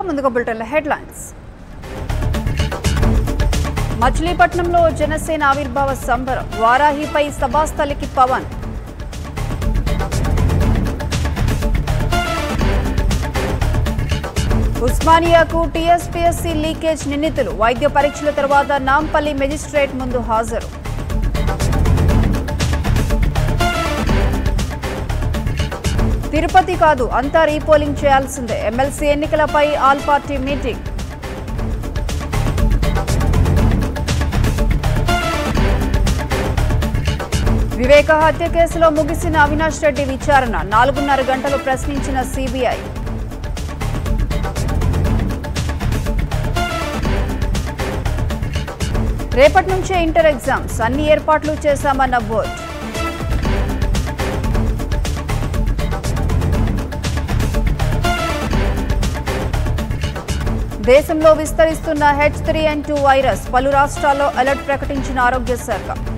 ముందుగా బులెటిన్ల హెడ్లైన్స్ మచిలీపట్నంలో జనసేన ఆవిర్భావ సంబరం వారాహిపై సభాస్థలికి పవన్ ఉస్మానియాకు టీఎస్పీఎస్సీ లీకేజ్ నిందితులు వైద్య పరీక్షల తర్వాత నాంపల్లి మెజిస్ట్రేట్ ముందు హాజరు తిరుపతి కాదు అంతా రీపోలింగ్ చేయాల్సిందే ఎమ్మెల్సీ ఎన్నికలపై ఆల్ పార్టీ మీటింగ్ వివేక హత్య కేసులో ముగిసిన అవినాష్ రెడ్డి విచారణ నాలుగున్నర గంటలు ప్రశ్నించిన సిబిఐ రేపటి నుంచే ఇంటర్ ఎగ్జామ్స్ అన్ని ఏర్పాట్లు చేశామన్న బోర్డు దేశంలో విస్తరిస్తున్న H three and two virus పలు రాష్ట్రాల్లో అలర్ట్ ప్రకటించిన ఆరోగ్య శాఖ